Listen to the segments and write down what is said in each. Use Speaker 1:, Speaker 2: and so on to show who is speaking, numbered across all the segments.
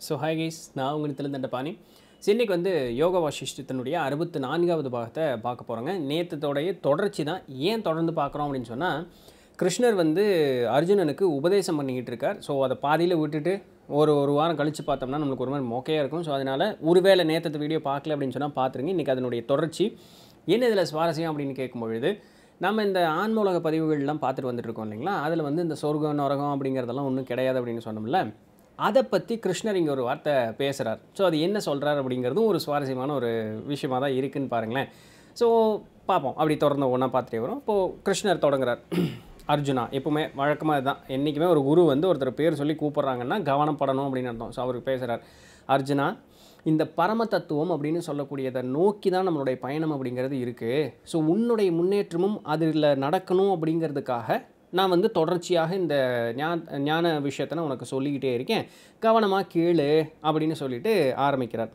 Speaker 1: so hi guys நான் உங்களுக்கு திறந்தண்ட பாணி ஸோ இன்னைக்கு வந்து யோக வாசிஷ்டத்தினுடைய அறுபத்தி நான்காவது பாகத்தை பார்க்க போகிறோங்க நேற்றத்தோடைய தொடர்ச்சி தான் ஏன் தொடர்ந்து பார்க்குறோம் அப்படின்னு சொன்னால் கிருஷ்ணர் வந்து அர்ஜுனனுக்கு உபதேசம் பண்ணிக்கிட்டு இருக்கார் ஸோ அதை பாதியில் விட்டுட்டு ஒரு ஒரு வாரம் கழித்து பார்த்தோம்னா நம்மளுக்கு ஒரு மாதிரி மொக்கையாக இருக்கும் ஸோ அதனால் ஒருவேளை நேற்றத்து வீடியோ பார்க்கல அப்படின்னு சொன்னால் பார்த்துருங்க இன்றைக்கி அதனுடைய தொடர்ச்சி என்ன இதில் சுவாரஸ்யம் அப்படின்னு கேட்கும் பொழுது நம்ம இந்த ஆன்ம உலக பதிவுகள்லாம் பார்த்துட்டு வந்துட்டு இருக்கோம் இல்லைங்களா அதில் வந்து இந்த சொர்க்கம் நரகம் அப்படிங்கிறதெல்லாம் ஒன்றும் கிடையாது அப்படின்னு சொன்னோம்ல அதை பற்றி கிருஷ்ணர் இங்கே ஒரு வார்த்தை பேசுகிறார் ஸோ அது என்ன சொல்கிறார் அப்படிங்கிறதும் ஒரு சுவாரஸ்யமான ஒரு விஷயமாக தான் இருக்குன்னு பாருங்களேன் ஸோ பார்ப்போம் அப்படி தொடர்ந்து ஒன்றா பார்த்துட்டே வரும் இப்போது கிருஷ்ணர் தொடங்குறார் அர்ஜுனா எப்பவுமே வழக்கமாக இதுதான் என்றைக்குமே ஒரு குரு வந்து ஒருத்தர் பேர் சொல்லி கூப்பிட்றாங்கன்னா கவனப்படணும் அப்படின்னு அர்த்தம் ஸோ அவர் பேசுகிறார் அர்ஜுனா இந்த பரம தத்துவம் அப்படின்னு சொல்லக்கூடியதை நோக்கி தான் நம்மளுடைய பயணம் அப்படிங்கிறது இருக்குது ஸோ உன்னுடைய முன்னேற்றமும் அதில் நடக்கணும் அப்படிங்கிறதுக்காக நான் வந்து தொடர்ச்சியாக இந்த ஞான ஞான விஷயத்தை நான் உனக்கு சொல்லிக்கிட்டே இருக்கேன் கவனமாக கேளு அப்படின்னு சொல்லிட்டு ஆரம்பிக்கிறார்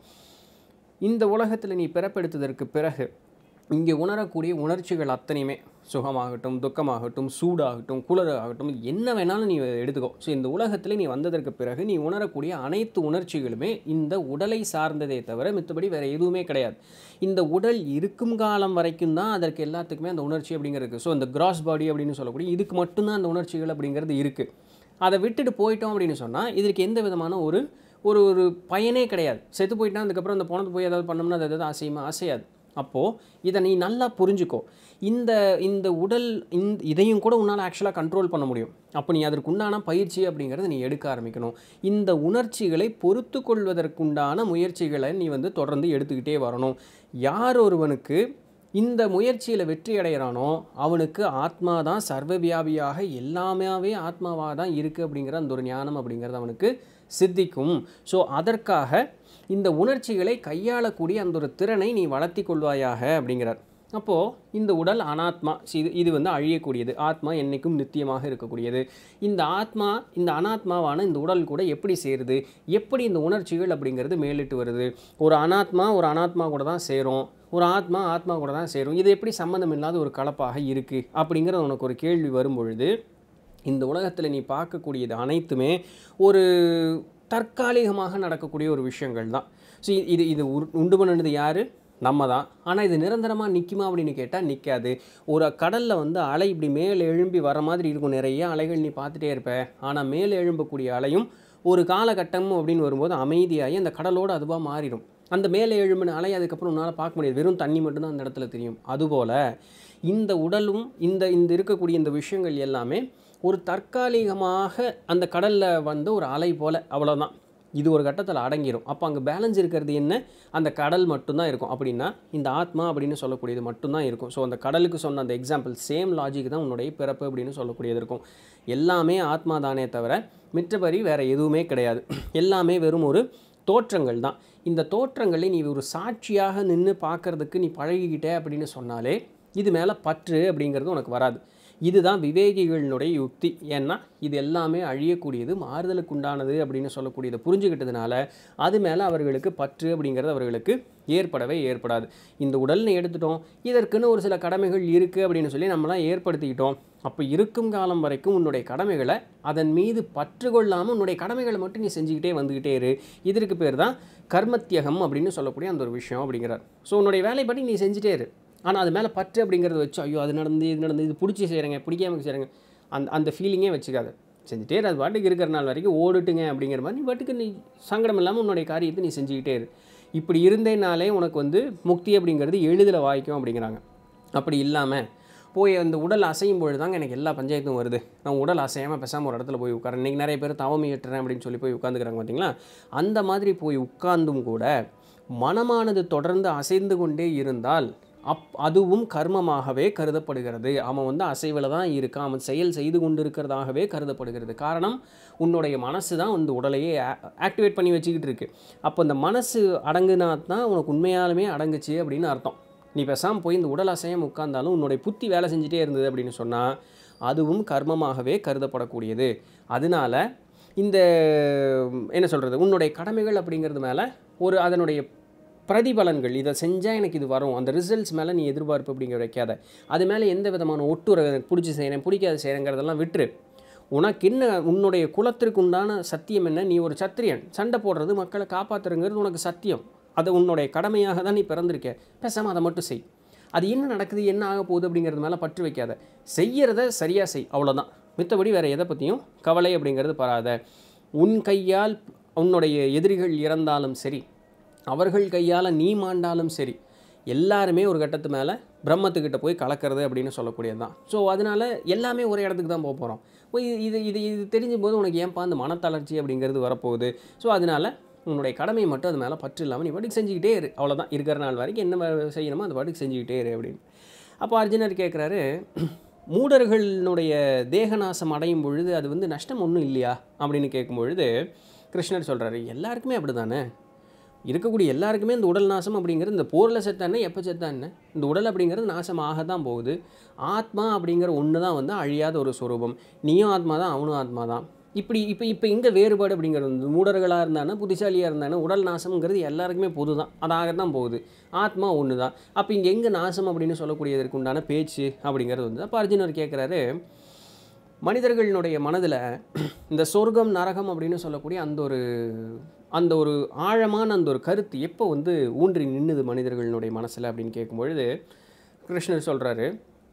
Speaker 1: இந்த உலகத்தில் நீ பிறப்பெடுத்ததற்கு பிறகு இங்கே உணரக்கூடிய உணர்ச்சிகள் அத்தனையுமே சுகமாகட்டும் துக்கமாகட்டும் சூடாகட்டும் குளிராகட்டும் என்ன வேணாலும் நீ எடுத்துக்கோ ஸோ இந்த உலகத்தில் நீ வந்ததற்கு பிறகு நீ உணரக்கூடிய அனைத்து உணர்ச்சிகளுமே இந்த உடலை சார்ந்ததே தவிர மித்தபடி வேறு எதுவுமே கிடையாது இந்த உடல் இருக்கும் காலம் வரைக்கும் தான் அதற்கு எல்லாத்துக்குமே அந்த உணர்ச்சி அப்படிங்கிறது ஸோ இந்த கிராஸ் பாடி அப்படின்னு சொல்லக்கூடிய இதுக்கு மட்டும்தான் அந்த உணர்ச்சிகள் அப்படிங்கிறது இருக்குது அதை விட்டுட்டு போயிட்டோம் அப்படின்னு சொன்னால் இதற்கு எந்த விதமான ஒரு ஒரு ஒரு பயனே கிடையாது செத்து போயிட்டா அதுக்கப்புறம் அந்த பணத்தை போய் ஏதாவது பண்ணோம்னா அது எதாவது அசையுமா அசையாது அப்போது இதை நீ நல்லா புரிஞ்சுக்கோ இந்த இந்த உடல் இந்த இதையும் கூட உன்னால் ஆக்சுவலாக கண்ட்ரோல் பண்ண முடியும் அப்போ நீ அதற்கு உண்டான பயிற்சி அப்படிங்கிறத நீ எடுக்க ஆரம்பிக்கணும் இந்த உணர்ச்சிகளை பொறுத்து கொள்வதற்குண்டான முயற்சிகளை நீ வந்து தொடர்ந்து எடுத்துக்கிட்டே வரணும் யார் ஒருவனுக்கு இந்த முயற்சியில் வெற்றி அடைகிறானோ அவனுக்கு ஆத்மா தான் சர்வவியாபியாக எல்லாமே ஆத்மாவாக தான் இருக்குது அப்படிங்கிற அந்த ஒரு ஞானம் அப்படிங்கிறது அவனுக்கு சித்திக்கும் ஸோ அதற்காக இந்த உணர்ச்சிகளை கையாளக்கூடிய அந்த ஒரு திறனை நீ வளர்த்தி கொள்வாயாக அப்படிங்கிறார் அப்போது இந்த உடல் அனாத்மா இது இது வந்து அழியக்கூடியது ஆத்மா என்றைக்கும் நித்தியமாக இருக்கக்கூடியது இந்த ஆத்மா இந்த அனாத்மாவான இந்த உடல் கூட எப்படி சேருது எப்படி இந்த உணர்ச்சிகள் அப்படிங்கிறது மேலிட்டு வருது ஒரு அனாத்மா ஒரு அனாத்மா கூட தான் சேரும் ஒரு ஆத்மா ஆத்மா கூட தான் சேரும் இது எப்படி சம்மந்தம் இல்லாத ஒரு கலப்பாக இருக்குது அப்படிங்கிறது உனக்கு ஒரு கேள்வி வரும் பொழுது இந்த உலகத்தில் நீ பார்க்கக்கூடியது அனைத்துமே ஒரு தற்காலிகமாக நடக்கக்கூடிய ஒரு விஷயங்கள் தான் ஸோ இது இது உரு- உண்டு பண்ணினது யார் நம்ம தான் ஆனால் இது நிரந்தரமாக நிற்குமா அப்படின்னு கேட்டால் நிற்காது ஒரு கடலில் வந்து அலை இப்படி மேலே எழும்பி வர மாதிரி இருக்கும் நிறைய அலைகள் நீ பார்த்துட்டே இருப்ப ஆனால் மேலே எழும்பக்கூடிய அலையும் ஒரு காலகட்டம் அப்படின்னு வரும்போது அமைதியாகி அந்த கடலோடு அதுவாக மாறிடும் அந்த மேலே எழும்பின அலை அதுக்கப்புறம் உன்னால் பார்க்க முடியாது வெறும் தண்ணி மட்டும்தான் அந்த இடத்துல தெரியும் அதுபோல் இந்த உடலும் இந்த இந்த இருக்கக்கூடிய இந்த விஷயங்கள் எல்லாமே ஒரு தற்காலிகமாக அந்த கடலில் வந்து ஒரு அலை போல் அவ்வளோதான் இது ஒரு கட்டத்தில் அடங்கிடும் அப்போ அங்கே பேலன்ஸ் இருக்கிறது என்ன அந்த கடல் மட்டும்தான் இருக்கும் அப்படின்னா இந்த ஆத்மா அப்படின்னு சொல்லக்கூடியது மட்டும்தான் இருக்கும் ஸோ அந்த கடலுக்கு சொன்ன அந்த எக்ஸாம்பிள் சேம் லாஜிக் தான் உன்னுடைய பிறப்பு அப்படின்னு சொல்லக்கூடியது இருக்கும் எல்லாமே ஆத்மா தானே தவிர மிற்றபடி வேறு எதுவுமே கிடையாது எல்லாமே வெறும் ஒரு தோற்றங்கள் தான் இந்த தோற்றங்களை நீ ஒரு சாட்சியாக நின்று பார்க்கறதுக்கு நீ பழகிக்கிட்டே அப்படின்னு சொன்னாலே இது மேலே பற்று அப்படிங்கிறது உனக்கு வராது இதுதான் விவேகிகளினுடைய யுக்தி ஏன்னா இது எல்லாமே அழியக்கூடியது மாறுதலுக்கு உண்டானது அப்படின்னு சொல்லக்கூடியதை புரிஞ்சுக்கிட்டதுனால அது மேலே அவர்களுக்கு பற்று அப்படிங்கிறது அவர்களுக்கு ஏற்படவே ஏற்படாது இந்த உடல்னு எடுத்துட்டோம் இதற்குன்னு ஒரு சில கடமைகள் இருக்குது அப்படின்னு சொல்லி நம்மளாம் ஏற்படுத்திக்கிட்டோம் அப்போ இருக்கும் காலம் வரைக்கும் உன்னுடைய கடமைகளை அதன் மீது பற்று கொள்ளாமல் உன்னுடைய கடமைகளை மட்டும் நீ செஞ்சுக்கிட்டே வந்துக்கிட்டே இரு இதற்கு பேர் தான் கர்மத்தியகம் அப்படின்னு சொல்லக்கூடிய அந்த ஒரு விஷயம் அப்படிங்கிறார் ஸோ உன்னுடைய வேலைப்படி நீ செஞ்சுட்டே இரு ஆனால் அது மேலே பற்று அப்படிங்கிறத வச்சு ஐயோ அது நடந்து இது நடந்து இது பிடிச்சி செய்கிறேங்க பிடிக்காம செய்கிறேங்க அந்த அந்த ஃபீலிங்கே வச்சுக்காது செஞ்சுட்டே இரு, அது பாட்டுக்கு இருக்கிற நாள் வரைக்கும் ஓடுட்டுங்க அப்படிங்கிற மாதிரி நீ பாட்டுக்கு நீ சங்கடம் இல்லாமல் உன்னுடைய காரியத்தை நீ செஞ்சுக்கிட்டே இரு இப்படி இருந்தேனாலே உனக்கு வந்து முக்தி அப்படிங்கிறது எளிதில் வாய்க்கும் அப்படிங்கிறாங்க அப்படி இல்லாமல் போய் அந்த உடல் அசையும் பொழுது தாங்க எனக்கு எல்லா பஞ்சாயத்தும் வருது நான் உடல் அசையாமல் பேசாமல் ஒரு இடத்துல போய் உட்காரேன் இன்றைக்கி நிறைய பேர் தவம் ஏற்றுறேன் அப்படின்னு சொல்லி போய் உட்காந்துக்கிறாங்க பார்த்தீங்களா அந்த மாதிரி போய் உட்கார்ந்தும் கூட மனமானது தொடர்ந்து அசைந்து கொண்டே இருந்தால் அப் அதுவும் கர்மமாகவே கருதப்படுகிறது அவன் வந்து அசைவில் தான் இருக்கான் அவன் செயல் செய்து கொண்டிருக்கிறதாகவே கருதப்படுகிறது காரணம் உன்னுடைய மனசு தான் வந்து உடலையே ஆக்டிவேட் பண்ணி வச்சுக்கிட்டு இருக்கு அப்போ இந்த மனசு அடங்குனா தான் உனக்கு உண்மையாலுமே அடங்குச்சு அப்படின்னு அர்த்தம் நீ பேசாமல் போய் இந்த உடல் அசையம் உட்கார்ந்தாலும் உன்னுடைய புத்தி வேலை செஞ்சுட்டே இருந்தது அப்படின்னு சொன்னால் அதுவும் கர்மமாகவே கருதப்படக்கூடியது அதனால இந்த என்ன சொல்கிறது உன்னுடைய கடமைகள் அப்படிங்கிறது மேலே ஒரு அதனுடைய பிரதிபலன்கள் இதை செஞ்சால் எனக்கு இது வரும் அந்த ரிசல்ட்ஸ் மேலே நீ எதிர்பார்ப்பு அப்படிங்கிற வைக்காத அது மேலே எந்த விதமான ஒட்டுற எனக்கு பிடிச்சி செய்கிறேன் பிடிக்காத செய்கிறேங்கிறதெல்லாம் விட்டுரு உனக்கு என்ன உன்னுடைய குலத்திற்கு உண்டான சத்தியம் என்ன நீ ஒரு சத்திரியன் சண்டை போடுறது மக்களை காப்பாற்றுறங்கிறது உனக்கு சத்தியம் அது உன்னுடைய கடமையாக தான் நீ பிறந்திருக்க பேசாமல் அதை மட்டும் செய் அது என்ன நடக்குது என்ன ஆக போகுது அப்படிங்கிறது மேலே பற்று வைக்காத செய்யறத சரியாக செய் அவ்வளோதான் மித்தபடி வேறு எதை பற்றியும் கவலை அப்படிங்கிறது பராத உன் கையால் உன்னுடைய எதிரிகள் இறந்தாலும் சரி அவர்கள் கையால் நீ மாண்டாலும் சரி எல்லாருமே ஒரு கட்டத்து மேலே பிரம்மத்துக்கிட்ட போய் கலக்கிறது அப்படின்னு சொல்லக்கூடியது தான் ஸோ அதனால் எல்லாமே ஒரு இடத்துக்கு தான் போக போகிறோம் இது இது இது தெரிஞ்சும் போது உனக்கு ஏன்பா அந்த மனத்தளர்ச்சி அப்படிங்கிறது வரப்போகுது ஸோ அதனால் உன்னுடைய கடமையை மட்டும் அது மேலே பற்று இல்லாமல் நீ பாட்டுக்கு செஞ்சுக்கிட்டே இரு அவ்வளோதான் இருக்கிற நாள் வரைக்கும் என்ன வே- செய்யணுமோ அந்த பாட்டுக்கு செஞ்சுக்கிட்டே இரு அப்படின்னு அப்போ அர்ஜுனர் கேட்குறாரு மூடர்களுடைய தேகநாசம் அடையும் பொழுது அது வந்து நஷ்டம் ஒன்றும் இல்லையா அப்படின்னு கேட்கும் பொழுது கிருஷ்ணர் சொல்கிறாரு எல்லாருக்குமே அப்படி தானே இருக்கக்கூடிய எல்லாருக்குமே இந்த உடல் நாசம் அப்படிங்கிறது இந்த போரில் செத்தா என்ன எப்போ செத்தா என்ன இந்த உடல் அப்படிங்கிறது நாசமாக தான் போகுது ஆத்மா அப்படிங்கிற ஒன்று தான் வந்து அழியாத ஒரு ஸ்வரூபம் நீயும் ஆத்மா தான் அவனும் ஆத்மா தான் இப்படி இப்போ இப்போ எங்கே வேறுபாடு அப்படிங்கிறது வந்து மூடர்களாக இருந்தானே புத்திசாலியாக இருந்தானே உடல் நாசம்ங்கிறது எல்லாருக்குமே பொது தான் அதாக தான் போகுது ஆத்மா ஒன்று தான் அப்போ இங்கே எங்கே நாசம் அப்படின்னு சொல்லக்கூடியதற்கு உண்டான பேச்சு அப்படிங்கிறது வந்து அப்போ அர்ஜுனர் கேட்குறாரு மனிதர்களினுடைய மனதில் இந்த சொர்க்கம் நரகம் அப்படின்னு சொல்லக்கூடிய அந்த ஒரு அந்த ஒரு ஆழமான அந்த ஒரு கருத்து எப்போ வந்து ஊன்றி நின்னுது மனிதர்களினுடைய மனசில் அப்படின்னு கேட்கும்பொழுது கிருஷ்ணர் சொல்கிறாரு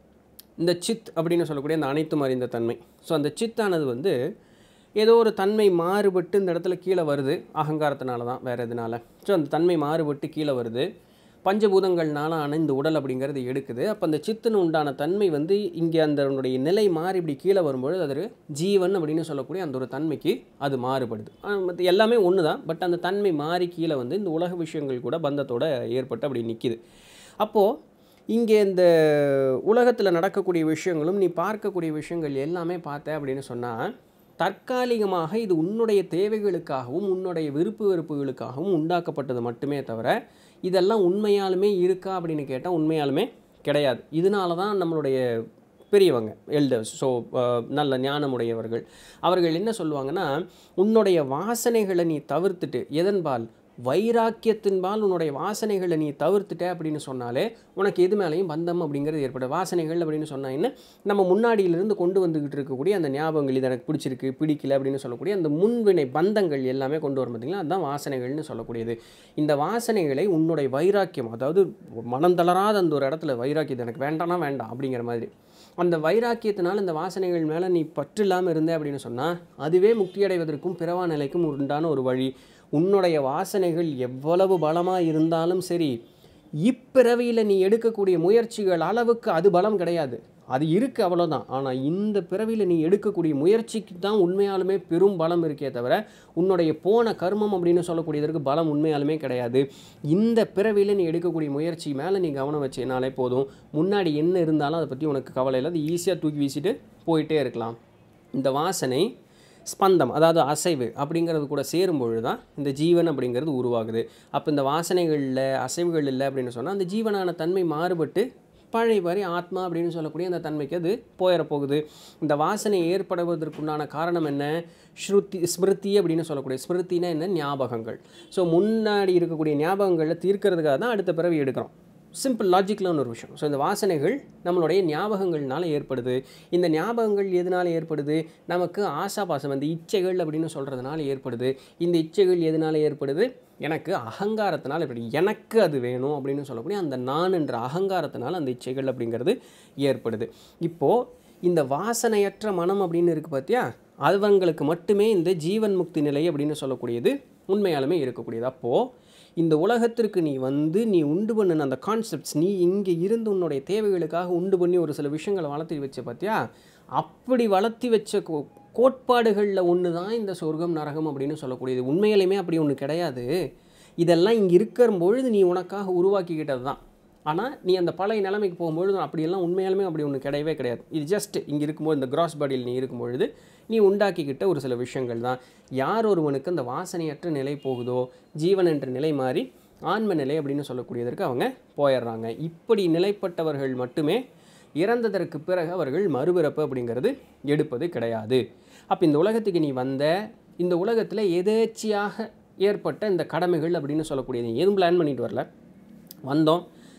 Speaker 1: இந்த சித் அப்படின்னு சொல்லக்கூடிய அந்த அனைத்தும் அறிந்த தன்மை ஸோ அந்த சித்தானது வந்து ஏதோ ஒரு தன்மை மாறுபட்டு இந்த இடத்துல கீழே வருது அகங்காரத்தினால தான் வேறு எதுனால ஸோ அந்த தன்மை மாறுபட்டு கீழே வருது பஞ்சபூதங்கள்னால ஆன இந்த உடல் அப்படிங்கிறது எடுக்குது அப்போ அந்த சித்துன்னு உண்டான தன்மை வந்து இங்கே அந்த நிலை மாறி இப்படி கீழே வரும்பொழுது அது ஒரு ஜீவன் அப்படின்னு சொல்லக்கூடிய அந்த ஒரு தன்மைக்கு அது மாறுபடுது ஆனா, மத்த எல்லாமே ஒன்று தான் பட் அந்த தன்மை மாறி கீழே வந்து இந்த உலக விஷயங்கள் கூட பந்தத்தோட ஏற்பட்டு அப்படி நிற்கிது அப்போது இங்கே இந்த உலகத்தில் நடக்கக்கூடிய விஷயங்களும் நீ பார்க்கக்கூடிய விஷயங்கள் எல்லாமே பார்த்த அப்படின்னு சொன்னால் தற்காலிகமாக இது உன்னுடைய தேவைகளுக்காகவும் உன்னுடைய விருப்பு வெறுப்புகளுக்காகவும் உண்டாக்கப்பட்டது மட்டுமே தவிர இதெல்லாம் உண்மையாலுமே இருக்கா அப்படின்னு கேட்டால் உண்மையாலுமே கிடையாது இதனால தான் நம்மளுடைய பெரியவங்க எல்டர்ஸ் ஸோ நல்ல ஞானமுடையவர்கள் அவர்கள் என்ன சொல்லுவாங்கன்னா உன்னுடைய வாசனைகளை நீ தவிர்த்துட்டு எதன்பால் வைராக்கியத்தின்பால் உன்னுடைய வாசனைகளை நீ தவிர்த்துட்ட அப்படின்னு சொன்னாலே உனக்கு எது மேலேயும் பந்தம் அப்படிங்கிறது ஏற்படும் வாசனைகள் அப்படின்னு சொன்னா என்ன நம்ம முன்னாடியிலிருந்து கொண்டு வந்துக்கிட்டு இருக்கக்கூடிய அந்த ஞாபகங்கள் இது எனக்கு பிடிச்சிருக்கு பிடிக்கல அப்படின்னு சொல்லக்கூடிய அந்த முன்வினை பந்தங்கள் எல்லாமே கொண்டு வரும் பார்த்தீங்களா அதுதான் வாசனைகள்னு சொல்லக்கூடியது இந்த வாசனைகளை உன்னுடைய வைராக்கியம் அதாவது மனம் தளராத அந்த ஒரு இடத்துல வைராக்கியம் இது எனக்கு வேண்டாம்னா வேண்டாம் அப்படிங்கிற மாதிரி அந்த வைராக்கியத்தினால் இந்த வாசனைகள் மேலே நீ பற்று இல்லாமல் இருந்த அப்படின்னு சொன்னால் அதுவே முக்தி அடைவதற்கும் பிறவா நிலைக்கும் உண்டான ஒரு வழி உன்னுடைய வாசனைகள் எவ்வளவு பலமாக இருந்தாலும் சரி இப்பிறவியில் நீ எடுக்கக்கூடிய முயற்சிகள் அளவுக்கு அது பலம் கிடையாது அது இருக்குது அவ்வளோதான் ஆனால் இந்த பிறவியில் நீ எடுக்கக்கூடிய முயற்சிக்கு தான் உண்மையாலுமே பெரும் பலம் இருக்கே தவிர உன்னுடைய போன கர்மம் அப்படின்னு சொல்லக்கூடியதற்கு பலம் உண்மையாலுமே கிடையாது இந்த பிறவியில் நீ எடுக்கக்கூடிய முயற்சி மேலே நீ கவனம் வச்சேனாலே போதும் முன்னாடி என்ன இருந்தாலும் அதை பற்றி உனக்கு கவலை இல்லை அது ஈஸியாக தூக்கி வீசிட்டு போயிட்டே இருக்கலாம் இந்த வாசனை ஸ்பந்தம் அதாவது அசைவு அப்படிங்கிறது கூட சேரும்பொழுது தான் இந்த ஜீவன் அப்படிங்கிறது உருவாகுது அப்போ இந்த வாசனைகளில் அசைவுகள் இல்லை அப்படின்னு சொன்னால் அந்த ஜீவனான தன்மை மாறுபட்டு பழைய மாதிரி ஆத்மா அப்படின்னு சொல்லக்கூடிய அந்த தன்மைக்கு அது போயிடப் போகுது இந்த வாசனை ஏற்படுவதற்குண்டான காரணம் என்ன ஸ்ருதி ஸ்மிருதி அப்படின்னு சொல்லக்கூடிய ஸ்மிருதினா என்ன ஞாபகங்கள் ஸோ முன்னாடி இருக்கக்கூடிய ஞாபகங்களை தீர்க்கறதுக்காக தான் அடுத்த பிறவி எடுக்கிறோம் சிம்பிள் லாஜிக்கலான ஒரு விஷயம் ஸோ இந்த வாசனைகள் நம்மளுடைய ஞாபகங்கள்னால ஏற்படுது இந்த ஞாபகங்கள் எதனால் ஏற்படுது நமக்கு ஆசாபாசம் இந்த இச்சைகள் அப்படின்னு சொல்கிறதுனால ஏற்படுது இந்த இச்சைகள் எதனால் ஏற்படுது எனக்கு அகங்காரத்தினால் இப்படி எனக்கு அது வேணும் அப்படின்னு சொல்லக்கூடிய அந்த நான் என்ற அகங்காரத்தினால் அந்த இச்சைகள் அப்படிங்கிறது ஏற்படுது இப்போது இந்த வாசனையற்ற மனம் அப்படின்னு இருக்குது பார்த்தியா அவங்களுக்கு மட்டுமே இந்த ஜீவன் முக்தி நிலை அப்படின்னு சொல்லக்கூடியது உண்மையாலுமே இருக்கக்கூடியது அப்போது இந்த உலகத்திற்கு நீ வந்து நீ உண்டு பண்ணின அந்த கான்செப்ட்ஸ் நீ இங்கே இருந்து உன்னுடைய தேவைகளுக்காக உண்டு பண்ணி ஒரு சில விஷயங்களை வளர்த்தி வச்ச பார்த்தியா அப்படி வளர்த்தி வச்ச கோ கோட்பாடுகளில் ஒன்று தான் இந்த சொர்க்கம் நரகம் அப்படின்னு சொல்லக்கூடியது உண்மையிலுமே அப்படி ஒன்று கிடையாது இதெல்லாம் இங்கே இருக்கிற பொழுது நீ உனக்காக உருவாக்கிக்கிட்டது தான் ஆனால் நீ அந்த பழைய நிலைமைக்கு போகும்பொழுது அப்படியெல்லாம் உண்மையாலுமே அப்படி ஒன்று கிடையவே கிடையாது இது ஜஸ்ட் இங்கே இருக்கும்போது இந்த கிராஸ் பாடியில் நீ இருக்கும்பொழுது நீ உண்டாக்கிக்கிட்ட ஒரு சில விஷயங்கள் தான் யார் ஒருவனுக்கு அந்த வாசனையற்ற நிலை போகுதோ ஜீவன் என்ற நிலை மாறி ஆன்ம நிலை அப்படின்னு சொல்லக்கூடியதற்கு அவங்க போயிடுறாங்க இப்படி நிலைப்பட்டவர்கள் மட்டுமே இறந்ததற்கு பிறகு அவர்கள் மறுபிறப்பு அப்படிங்கிறது எடுப்பது கிடையாது அப்போ இந்த உலகத்துக்கு நீ வந்த இந்த உலகத்தில் எதேச்சியாக ஏற்பட்ட இந்த கடமைகள் அப்படின்னு சொல்லக்கூடியது நீ எதுவும் பிளான் பண்ணிட்டு வரல வந்தோம்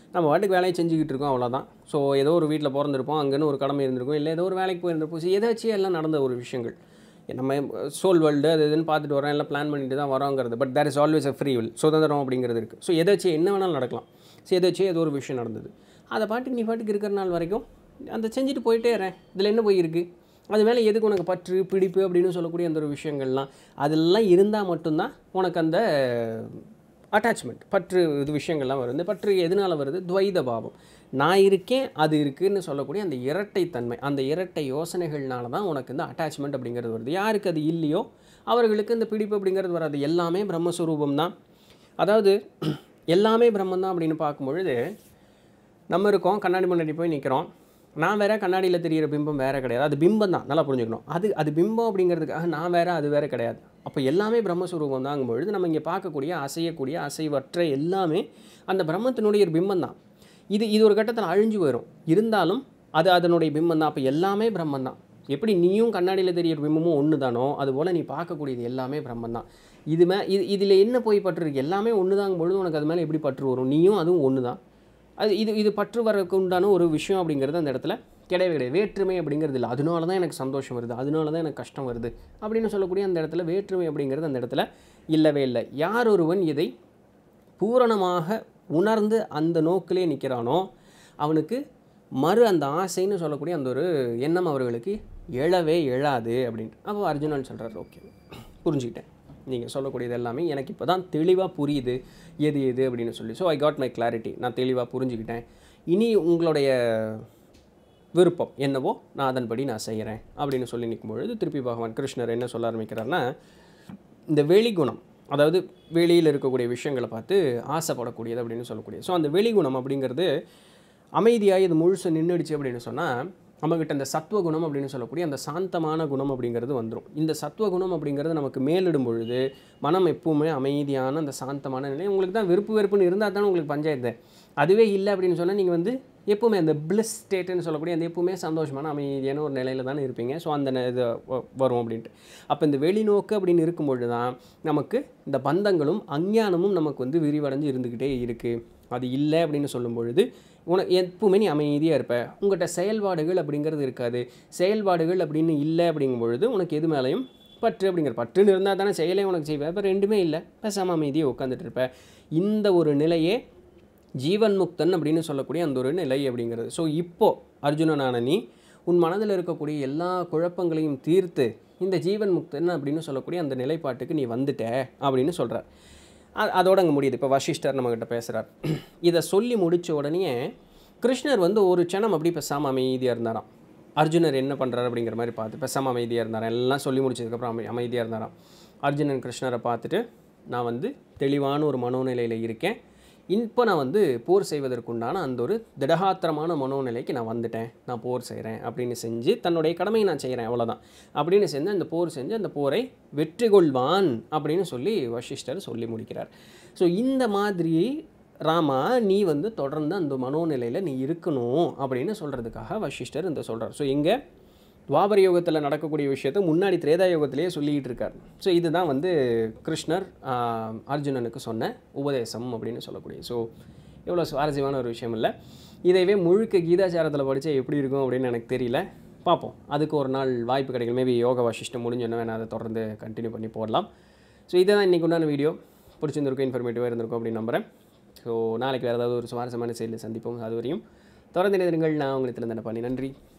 Speaker 1: நம்ம வாட்டுக்கு வேலையை செஞ்சுக்கிட்டு இருக்கோம் அவ்வளோதான் ஸோ ஏதோ ஒரு வீட்டில் பிறந்திருப்போம் அங்கேன்னு ஒரு கடமை இருந்திருக்கும் இல்லை ஏதோ ஒரு வேலைக்கு போயிருந்திருப்போம் ஸோ எதாச்சும் எல்லாம் நடந்த ஒரு விஷயங்கள் நம்ம சோல் வேர்ல்டு அது இதுன்னு பார்த்துட்டு வரோம் எல்லாம் பிளான் பண்ணிட்டு தான் வரோங்கிறது but there is always a free will சுதந்திரம் அப்படிங்கிறது இருக்குது ஸோ எதாச்சும் என்ன வேணாலும் நடக்கலாம் ஸோ எதாச்சும் ஏதோ ஒரு விஷயம் நடந்தது அதை பாட்டுக்கு நீ பாட்டுக்கு இருக்கிற நாள் வரைக்கும் அந்த செஞ்சுட்டு போயிட்டே வரேன் இதில் என்ன போய் இருக்குது அது மேலே எதுக்கு உனக்கு பற்று பிடிப்பு அப்படின்னு சொல்லக்கூடிய அந்த ஒரு விஷயங்கள்லாம் அதெல்லாம் இருந்தால் மட்டும்தான் உனக்கு அந்த அட்டாச்மெண்ட் பற்று இது விஷயங்கள்லாம் வருது இந்த பற்று எதனால் வருது துவைத பாவம் நான் இருக்கேன் அது இருக்குன்னு சொல்லக்கூடிய அந்த இரட்டைத்தன்மை அந்த இரட்டை யோசனைகள்னால தான் உனக்கு இந்த அட்டாச்மெண்ட் அப்படிங்கிறது வருது யாருக்கு அது இல்லையோ அவர்களுக்கு இந்த பிடிப்பு அப்படிங்கிறது வராது எல்லாமே பிரம்மஸ்வரூபம் தான் அதாவது எல்லாமே பிரம்மன் தான் அப்படின்னு பார்க்கும்பொழுது நம்ம இருக்கோம் கண்ணாடி முன்னாடி போய் நிற்கிறோம் நான் வேற கண்ணாடியில் தெரியிற பிம்பம் வேற கிடையாது அது பிம்பம் தான் நல்லா புரிஞ்சுக்கணும் அது அது பிம்பம் அப்படிங்கிறதுக்காக நான் வேற அது வேற கிடையாது அப்போ எல்லாமே பிரம்மஸ்வரூபம் தாங்கும் பொழுது நம்ம இங்கே பார்க்கக்கூடிய அசையக்கூடிய அசைவற்ற எல்லாமே அந்த பிரம்மத்தினுடைய ஒரு பிம்பம் தான் இது இது ஒரு கட்டத்தில் அழிஞ்சு போயிடும் இருந்தாலும் அது அதனுடைய பிம்பம் தான் அப்போ எல்லாமே பிரம்மன் தான் எப்படி நீயும் கண்ணாடியில் தெரியிற பிம்பமும் ஒன்று தானோ அதுபோல் நீ பார்க்கக்கூடியது எல்லாமே பிரம்மன் தான் இது மே இது இதில் என்ன போய் பற்று இருக்கு எல்லாமே ஒன்று தாங்கும் பொழுது உனக்கு அது மேலே எப்படி பற்று வரும் நீயும் அதுவும் ஒன்று தான் அது இது இது பற்று வரக்கு உண்டான ஒரு விஷயம் அப்படிங்கிறது அந்த இடத்துல கிடையவே கிடையாது வேற்றுமை அப்படிங்கிறது இல்லை அதனால தான் எனக்கு சந்தோஷம் வருது அதனால தான் எனக்கு கஷ்டம் வருது அப்படின்னு சொல்லக்கூடிய அந்த இடத்துல வேற்றுமை அப்படிங்கிறது அந்த இடத்துல இல்லவே இல்லை யார் ஒருவன் இதை பூரணமாக உணர்ந்து அந்த நோக்கிலே நிற்கிறானோ அவனுக்கு மறு அந்த ஆசைன்னு சொல்லக்கூடிய அந்த ஒரு எண்ணம் அவர்களுக்கு எழவே எழாது அப்படின்ட்டு அப்போ அர்ஜுனன் சொல்கிறார் ஓகே புரிஞ்சுக்கிட்டேன் நீங்கள் சொல்லக்கூடியது எல்லாமே எனக்கு இப்போ தான் தெளிவாக புரியுது எது எது அப்படின்னு சொல்லி so I got my clarity நான் தெளிவாக புரிஞ்சுக்கிட்டேன் இனி உங்களுடைய விருப்பம் என்னவோ நான் அதன்படி நான் செய்கிறேன் அப்படின்னு சொல்லி நிற்கும் பொழுது திருப்பி பகவான் கிருஷ்ணர் என்ன சொல்ல ஆரம்பிக்கிறார்னா இந்த வெளிகுணம் அதாவது வெளியில் இருக்கக்கூடிய விஷயங்களை பார்த்து ஆசைப்படக்கூடியது அப்படின்னு சொல்லக்கூடியது ஸோ அந்த வெளிகுணம் அப்படிங்கிறது அமைதியாக இது முழுசு நின்றுடுச்சு அப்படின்னு சொன்னால் நம்மக்கிட்ட இந்த சத்துவகுணம் அப்படின்னு சொல்லக்கூடிய அந்த சாந்தமான குணம் அப்படிங்கிறது வந்துடும் இந்த சத்துவகுணம் அப்படிங்கிறது நமக்கு மேலிடும் பொழுது மனம் எப்பவுமே அமைதியான அந்த சாந்தமான நிலை உங்களுக்கு தான் விருப்பு வெறுப்புன்னு இருந்தால் தானே உங்களுக்கு பஞ்சாயத்து அதுவே இல்லை அப்படின்னு சொன்னால் நீங்கள் வந்து எப்பவுமே அந்த பிளிஸ் ஸ்டேட்டுன்னு சொல்லக்கூடிய அந்த எப்பவுமே சந்தோஷமான அமைதியான ஒரு நிலையில் தானே இருப்பீங்க ஸோ அந்த நெ- இது வ- வரும் அப்படின்ட்டு அப்போ இந்த வெளிநோக்கு அப்படின்னு இருக்கும்பொழுது தான் நமக்கு இந்த பந்தங்களும் அஞ்ஞானமும் நமக்கு வந்து விரிவடைஞ்சு இருந்துக்கிட்டே இருக்குது அது இல்லை அப்படின்னு சொல்லும் பொழுது உனக்கு எப்பவுமே நீ அமைதியாக இருப்ப உங்கள்கிட்ட செயல்பாடுகள் அப்படிங்கிறது இருக்காது செயல்பாடுகள் அப்படின்னு இல்லை அப்படிங்கும் பொழுது உனக்கு எது மேலேயும் பற்று அப்படிங்கிற பற்றுன்னு இருந்தால் தானே செயலே உனக்கு செய்வேன் இப்போ ரெண்டுமே இல்லை பேசாமல் அமைதியாக உட்காந்துட்டு இருப்ப இந்த ஒரு நிலையே ஜீவன் முக்தன் அப்படின்னு சொல்லக்கூடிய அந்த ஒரு நிலை அப்படிங்கிறது ஸோ இப்போ அர்ஜுனனான நீ உன் மனதில் இருக்கக்கூடிய எல்லா குழப்பங்களையும் தீர்த்து இந்த ஜீவன் முக்தன் அப்படின்னு சொல்லக்கூடிய அந்த நிலைப்பாட்டுக்கு நீ வந்துட்ட அப்படின்னு சொல்கிறார் அதோட அங்கே முடியுது இப்போ வசிஷ்டர் நம்மக்கிட்ட பேசுகிறார் இதை சொல்லி முடித்த உடனே கிருஷ்ணர் வந்து ஒரு க்ஷணம் அப்படி பேசாமல் அமைதியாக இருந்தாராம் அர்ஜுனர் என்ன பண்ணுறாரு அப்படிங்கிற மாதிரி பார்த்து பேசாமல் அமைதியாக இருந்தாராம் எல்லாம் சொல்லி முடிச்சதுக்கப்புறம் அமை அமைதியாக இருந்தாராம் அர்ஜுனன் கிருஷ்ணரை பார்த்துட்டு நான் வந்து தெளிவான ஒரு மனோநிலையில் இருக்கேன் இப்போ நான் வந்து போர் செய்வதற்குண்டான அந்த ஒரு திடகாத்திரமான மனோநிலைக்கு நான் வந்துட்டேன் நான் போர் செய்கிறேன் அப்படின்னு செஞ்சு தன்னுடைய கடமையை நான் செய்கிறேன் அவ்வளோதான் அப்படின்னு செஞ்சு அந்த போர் செஞ்சு அந்த போரை வெற்றி கொள்வான் அப்படின்னு சொல்லி வசிஷ்டர் சொல்லி முடிக்கிறார் ஸோ இந்த மாதிரி ராமா நீ வந்து தொடர்ந்து அந்த மனோநிலையில் நீ இருக்கணும் அப்படின்னு சொல்கிறதுக்காக வசிஷ்டர் இந்த சொல்கிறார் ஸோ இங்கே துவாபர யுகத்தில் நடக்கக்கூடிய விஷயத்தை முன்னாடி திரேதா யுகத்திலேயே சொல்லிக்கிட்டு இருக்கார் ஸோ இதுதான் வந்து கிருஷ்ணர் ஆஹ், அர்ஜுனனுக்கு சொன்ன உபதேசம் அப்படின்னு சொல்லக்கூடிய ஸோ எவ்வளோ சுவாரஸ்யமான ஒரு விஷயம் இல்லை இதைவே முழுக்க கீதாச்சாரத்தில் படித்தா எப்படி இருக்கும் அப்படின்னு எனக்கு தெரியல பார்ப்போம் அதுக்கு ஒரு நாள் வாய்ப்பு கிடைக்கும் மேபி யோகா வசிஷ்டம் முடிஞ்சோன்னா வேணா அதை தொடர்ந்து கண்டினியூ பண்ணி போடலாம் ஸோ இதுதான் இன்றைக்கி உண்டான வீடியோ பிடிச்சிருந்திருக்கும் இன்ஃபர்மேட்டிவாக இருந்திருக்கும் அப்படின்னு நம்புகிறேன் ஸோ நாளைக்கு வேறு ஏதாவது ஒரு சுவாரஸ்யமான செயலில் சந்திப்போம் அது வரையும் தொடர்ந்து இணைந்திருங்கள் நான் உங்களுக்கு திறந்தன பண்ணி நன்றி